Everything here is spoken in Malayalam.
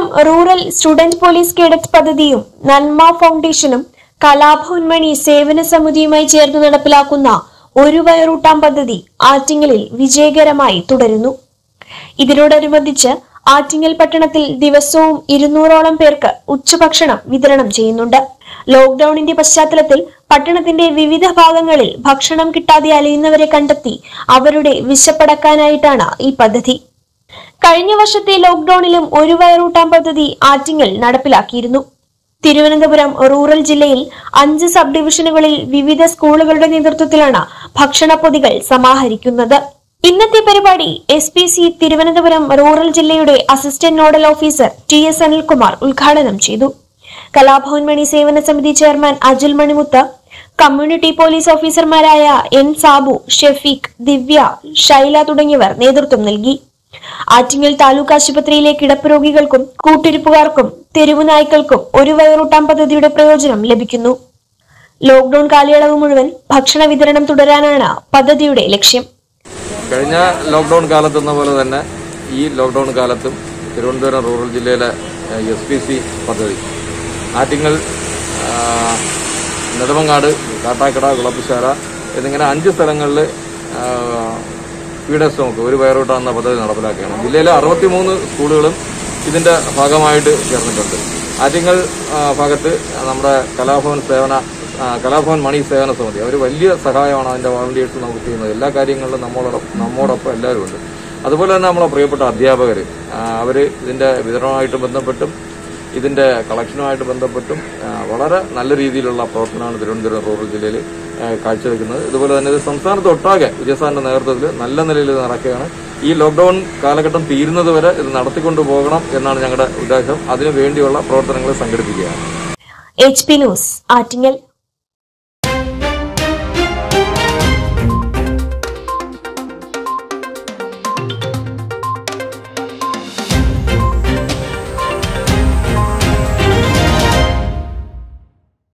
റൂറൽ സ്റ്റുഡന്റ് പോലീസ് കേഡറ്റ് പദ്ധതിയും നന്മ ഫൗണ്ടേഷനും കലാഭവൻമണി സേവന സമിതിയുമായി ചേർന്ന് നടപ്പിലാക്കുന്ന ഒരു വയറൂട്ടാം പദ്ധതി ആറ്റിങ്ങലിൽ വിജയകരമായി തുടരുന്നു ഇതിനോടനുബന്ധിച്ച് ആറ്റിങ്ങൽ പട്ടണത്തിൽ ദിവസവും ഇരുന്നൂറോളം പേർക്ക് ഉച്ചഭക്ഷണം വിതരണം ചെയ്യുന്നുണ്ട് ലോക്ഡൌണിന്റെ പശ്ചാത്തലത്തിൽ പട്ടണത്തിന്റെ വിവിധ ഭാഗങ്ങളിൽ ഭക്ഷണം കിട്ടാതെ അലയുന്നവരെ കണ്ടെത്തി അവരുടെ വിശപ്പടക്കാനായിട്ടാണ് ഈ പദ്ധതി കഴിഞ്ഞ വർഷത്തെ ലോക്ഡൌണിലും ഒരു വയറൂട്ടാം പദ്ധതി ആറ്റിങ്ങൽ നടപ്പിലാക്കിയിരുന്നു തിരുവനന്തപുരം റൂറൽ ജില്ലയിൽ അഞ്ച് സബ് ഡിവിഷനുകളിൽ വിവിധ സ്കൂളുകളുടെ നേതൃത്വത്തിലാണ് ഭക്ഷണപ്പൊതികൾ സമാഹരിക്കുന്നത് ഇന്നത്തെ പരിപാടി S P C Thiruvananthapuram rural ജില്ലയുടെ assistant nodal officer T S Anilkumar ഉദ്ഘാടനം ചെയ്തു കലാഭവൻ മണി സേവന സമിതി chairman Ajul Manimuthu community police ഓഫീസർമാരായ എൻ സാബു ഷെഫീഖ് ദിവ്യ ഷൈല തുടങ്ങിയവർ നേതൃത്വം നൽകി ആറ്റിങ്ങൽ താലൂക്ക് ആശുപത്രിയിലെ കിടപ്പ് രോഗികൾക്കും കൂട്ടിരിപ്പുകാർക്കും തെരുവു നായ്ക്കൾക്കും ഒരു വയറൂട്ടാം പദ്ധതിയുടെ പ്രയോജനം ലഭിക്കുന്നു ലോക്ഡൌൺ കാലയളവ് മുഴുവൻ ഭക്ഷണ വിതരണം തുടരാനാണ് പദ്ധതിയുടെ ലക്ഷ്യം കഴിഞ്ഞ ലോക്ക്ഡൗൺ കാലത്തെന്ന പോലെ തന്നെ ഈ ലോക്ക്ഡൗൺ കാലത്തും തിരുവനന്തപുരം റൂറൽ ജില്ലയിലെ എസ് പി സി പദ്ധതി ആറ്റിങ്ങൽ ആ, നെടുമങ്ങാട് കാട്ടാക്കട കുളപ്പുശാല എന്നിങ്ങനെ അഞ്ച് സ്ഥലങ്ങളിൽ ഫീഡേഴ്സ് നമുക്ക് ഒരു വയറൂട്ട എന്ന പദ്ധതി നടപ്പിലാക്കുകയാണ് ജില്ലയിലെ അറുപത്തിമൂന്ന് സ്കൂളുകളും ഇതിന്റെ ഭാഗമായിട്ട് ചേർന്നിട്ടുണ്ട് ആറ്റിങ്ങൽ ആ, ഭാഗത്ത് നമ്മുടെ കലാഭവൻ സേവന ആ, കലാഭവൻ മണി സേവന സമിതി അവർ വലിയ സഹായമാണ് അതിന്റെ വോളണ്ടിയേഴ്സ് നമുക്ക് ചെയ്യുന്നത് എല്ലാ കാര്യങ്ങളിലും നമ്മളോടൊപ്പം നമ്മോടൊപ്പം എല്ലാവരും ഉണ്ട് അതുപോലെ തന്നെ നമ്മളെ പ്രിയപ്പെട്ട അധ്യാപകർ അവർ ഇതിന്റെ വിതരണവുമായിട്ട് ബന്ധപ്പെട്ടും ഇതിന്റെ കളക്ഷനുമായിട്ട് ബന്ധപ്പെട്ടും ആ, വളരെ നല്ല രീതിയിലുള്ള പ്രവർത്തനമാണ് തിരുവനന്തപുരം റൂറൽ ജില്ലയിൽ ആ, കാഴ്ചവെക്കുന്നത് ഇതുപോലെ തന്നെ ഇത് സംസ്ഥാനത്തൊട്ടാകെ വിജയസാറിന്റെ നേതൃത്വത്തിൽ നല്ല നിലയിൽ ഇത് നടക്കുകയാണ് ഈ ലോക്ക്ഡൌൺ കാലഘട്ടം തീരുന്നത് വരെ ഇത് നടത്തിക്കൊണ്ടു പോകണം എന്നാണ് ഞങ്ങളുടെ ഉദ്ദേശം അതിനു വേണ്ടിയുള്ള പ്രവർത്തനങ്ങൾ സംഘടിപ്പിക്കുകയാണ് എച്ച് പി ന്യൂസ് ആറ്റിങ്ങൽ